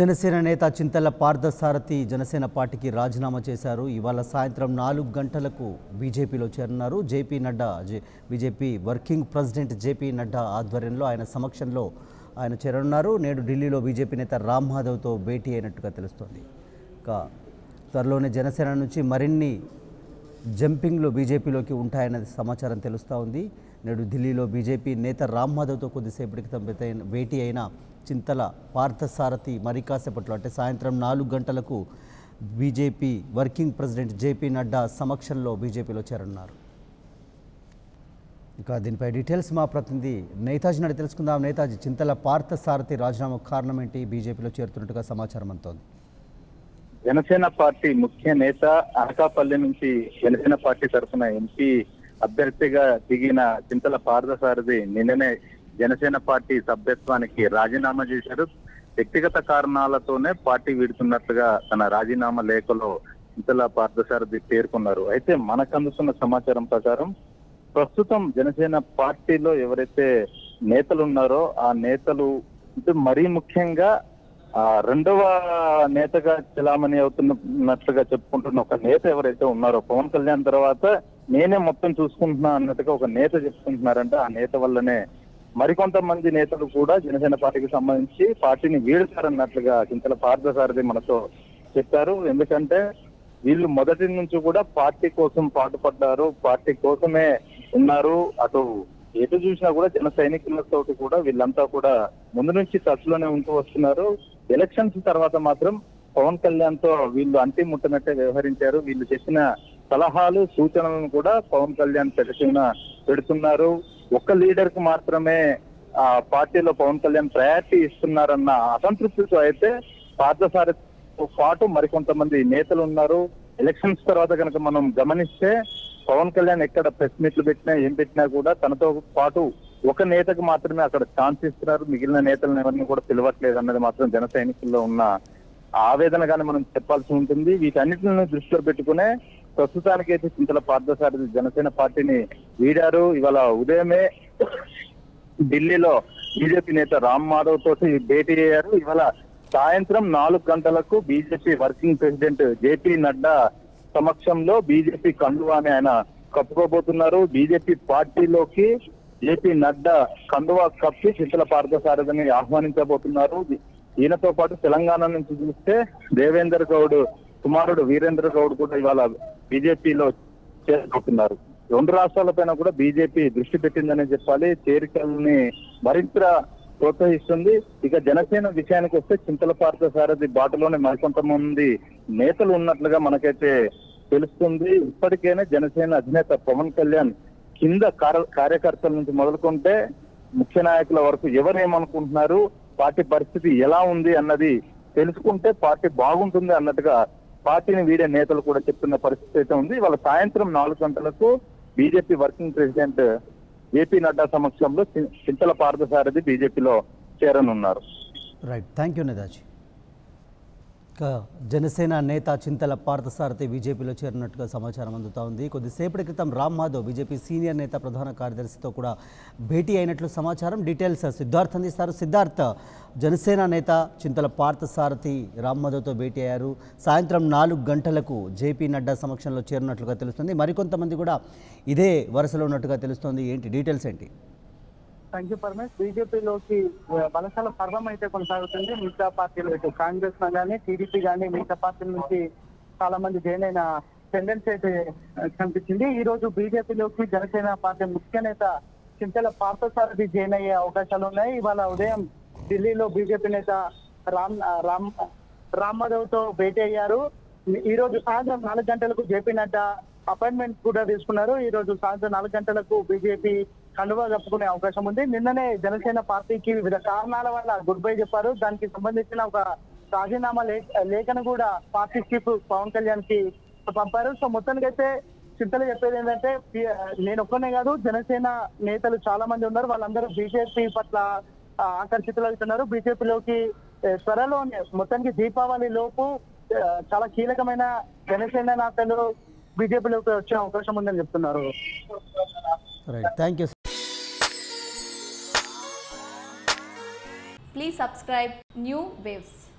జనసేన నేత చింతల పార్థసారథి జనసేన పార్టీకి రాజీనామా చేశారు ఇవాళ సాయంత్రం నాలుగు గంటలకు బీజేపీలో చేరనున్నారు జేపీ నడ్డా జే- BJP working president JP Nadda ఆధ్వర్యంలో ఆయన సమక్షంలో ఆయన చేరనున్నారు నేడు ఢిల్లీలో బీజేపీ నేత రామ్ మాధవ్తో భేటీ అయినట్టుగా తెలుస్తోంది ఇక త్వరలోనే జనసేన నుంచి మరిన్ని జంపింగ్లు బీజేపీలోకి ఉంటాయన్నది సమాచారం తెలుస్తూ ఉంది నేడు ఢిల్లీలో బీజేపీ నేత రామ్ మాధవ్తో కొద్దిసేపటి క్రితం భేటీ- భేటీ అయిన చింతల పార్థసారథి మరి కాసేపట్లో అంటే సాయంత్రం నాలుగు గంటలకు BJP working president JP Nadda సమక్షంలో బీజేపీలో చేరనున్నారు ఇక దీనిపై డీటెయిల్స్ మా ప్రతినిధి నేతాజీ నాడు తెలుసుకుందాం నేతాజీ చింతల పార్థసారథి రాజీనామా కారణం ఏంటి బీజేపీలో చేరుతున్నట్టుగా సమాచారం అందుతోంది జనసేన పార్టీ ముఖ్య నేత అనకాపల్లి నుంచి జనసేన పార్టీ తరఫున ఎంపీ అభ్యర్థిగా దిగిన చింతల పార్థసారథి నిన్ననే జనసేన పార్టీ సభ్యత్వానికి రాజీనామా చేశారు వ్యక్తిగత కారణాలతోనే పార్టీ వీడుతున్నట్లుగా తన రాజీనామా లేఖలో చింతల పార్థసారథి పేర్కొన్నారు అయితే మనకు అందుతున్న సమాచారం ప్రకారం ప్రస్తుతం జనసేన పార్టీలో ఎవరైతే నేతలు ఉన్నారో ఆ నేతలు అంటే మరీ ముఖ్యంగా ఆ రెండవ నేతగా చలామణి అవుతున్నట్లుగా చెప్పుకుంటున్న ఒక నేత ఎవరైతే ఉన్నారో పవన్ కళ్యాణ్ తర్వాత నేనే మొత్తం చూసుకుంటున్నా అన్నట్టుగా ఒక నేత చెప్పుకుంటున్నారంటే ఆ నేత వల్లనే మరికొంతమంది నేతలు కూడా జనసేన పార్టీకి సంబంధించి పార్టీని వీడుతారన్నట్లుగా చింతల పార్థసారథి మనతో చెప్పారు ఎందుకంటే వీళ్ళు మొదటి నుంచి కూడా పార్టీ కోసం పాటుపడ్డారు పార్టీ కోసమే ఉన్నారు అటు ఎటు చూసినా కూడా జన సైనికులతో కూడా వీళ్ళంతా కూడా ముందు నుంచి టచ్ లోనే ఉంటూ వస్తున్నారు ఎలక్షన్స్ తర్వాత మాత్రం పవన్ కళ్యాణ్ తో వీళ్ళు అంటి ముట్టనట్టే వ్యవహరించారు వీళ్ళు చెప్పిన సలహాలు సూచనలను కూడా పవన్ కళ్యాణ్ పెడుతున్న పెడుతున్నారు ఒక్క లీడర్ కు మాత్రమే ఆ పార్టీలో పవన్ కళ్యాణ్ ప్రయారిటీ ఇస్తున్నారన్న అసంతృప్తితో అయితే పార్థసారథితో పాటు మరికొంతమంది నేతలు ఉన్నారు ఎలక్షన్స్ తర్వాత కనుక మనం గమనిస్తే పవన్ కళ్యాణ్ ఎక్కడ ప్రెస్ మీట్లు పెట్టినా ఏం పెట్టినా కూడా తనతో పాటు ఒక నేతకు మాత్రమే అక్కడ ఛాన్స్ ఇస్తున్నారు మిగిలిన నేతలను ఎవరిని కూడా పిలవట్లేదు అన్నది మాత్రం జన సైనికుల్లో ఉన్న ఆవేదనగానే మనం చెప్పాల్సి ఉంటుంది వీటన్నిటిని దృష్టిలో పెట్టుకునే ప్రస్తుతానికైతే చింతల పార్థసారథి జనసేన పార్టీని వీడారు ఇవాళ ఉదయమే ఢిల్లీలో బీజేపీ నేత రామ్ మాధవ్ తోటి భేటీ అయ్యారు ఇవాళ సాయంత్రం నాలుగు గంటలకు BJP working president JP Nadda సమక్షంలో బీజేపీ కండువాని ఆయన కప్పుకోబోతున్నారు బీజేపీ పార్టీలోకి జేపీ నడ్డా కండువా కప్పి చింతల పార్థసారథిని ఆహ్వానించబోతున్నారు ఈయనతో పాటు తెలంగాణ నుంచి చూస్తే దేవేందర్ గౌడ్ కుమారుడు వీరేంద్ర గౌడ్ కూడా ఇవాళ బీజేపీలో చేరుకుంటున్నారు రెండు రాష్ట్రాలపైన కూడా బీజేపీ దృష్టి పెట్టిందనే చెప్పాలి చేరికల్ని మరింత ప్రోత్సహిస్తుంది ఇక జనసేన విషయానికి వస్తే చింతల పార్థ సారథి బాటలోనే మరికొంతమంది నేతలు ఉన్నట్లుగా మనకైతే తెలుస్తుంది ఇప్పటికైనా జనసేన అధినేత పవన్ కళ్యాణ్ కింద కార్య- కార్యకర్తల నుంచి మొదలుకుంటే ముఖ్య నాయకుల వరకు ఎవరేమనుకుంటున్నారు పార్టీ పరిస్థితి ఎలా ఉంది అన్నది తెలుసుకుంటే పార్టీ బాగుంటుంది అన్నట్టుగా పార్టీని వీడే నేతలు కూడా చెప్తున్న పరిస్థితి అయితే ఉంది వాళ్ళ సాయంత్రం నాలుగు గంటలకు BJP working president JP Nadda సమక్షంలో చి- చింతల పార్థసారథి బీజేపీలో చేరనున్నారు రైట్ థ్యాంక్ యూ నేతాజీ ఇక జనసేన నేత చింతల పార్థసారథి బీజేపీలో చేరినట్టుగా సమాచారం అందుతా ఉంది కొద్దిసేపటి క్రితం రామ్ మాధవ్ బీజేపీ సీనియర్ నేత ప్రధాన కార్యదర్శితో కూడా భేటీ అయినట్లు సమాచారం డీటెయిల్స్ సిద్ధార్థ్ అందిస్తారు సిద్ధార్థ్ జనసేన నేత చింతల పార్థసారథి రామ్ మాధవ్తో భేటీ అయ్యారు సాయంత్రం నాలుగు గంటలకు జేపీ నడ్డా సమక్షంలో చేరినట్లుగా తెలుస్తుంది మరికొంతమంది కూడా ఇదే వరుసలో ఉన్నట్టుగా తెలుస్తుంది ఏంటి డీటెయిల్స్ ఏంటి థ్యాంక్ యూ పరమేష్ బీజేపీలోకి బలశాల పర్వం అయితే కొనసాగుతుంది మిగతా పార్టీలు ఇటు కాంగ్రెస్ కానీ టీడీపీ కానీ మిగతా పార్టీల నుంచి చాలా మంది జాయిన్ అయిన టెండెన్సీ అయితే ఆ, కనిపించింది ఈ రోజు బీజేపీలోకి జనసేన పార్టీ ముఖ్య నేత చింతల పార్థసారథి జాయిన్ అయ్యే అవకాశాలు ఉన్నాయి ఇవాళ ఉదయం ఢిల్లీలో బీజేపీ నేత రామ్ రామ్ రామ్ మాధవ్ తో భేటీ అయ్యారు ఈ రోజు సాయంత్రం నాలుగు గంటలకు జేపీ నడ్డా అపాయింట్మెంట్ కూడా తీసుకున్నారు ఈ రోజు సాయంత్రం నాలుగు గంటలకు బీజేపీ కండువా కప్పుకునే అవకాశం ఉంది నిన్ననే జనసేన పార్టీకి వివిధ కారణాల వల్ల గుడ్ బై చెప్పారు దానికి సంబంధించిన ఒక రాజీనామా లే- లేఖను కూడా పార్టీ చీఫ్ పవన్ కళ్యాణ్ కి పంపారు సో మొత్తానికైతే చింతలు చెప్పేది ఏంటంటే పి- నేను ఒక్కనే కాదు జనసేన నేతలు చాలా మంది ఉన్నారు వాళ్ళందరూ బీజేపీ పట్ల ఆ, ఆకర్షితులు అవుతున్నారు బీజేపీలోకి త్వరలోనే మొత్తానికి దీపావళి లోపు ఆ, చాలా కీలకమైన జనసేన నేతలు బీజేపీలోకి వచ్చే అవకాశం ఉందని చెప్తున్నారు right thank you Please subscribe New Waves.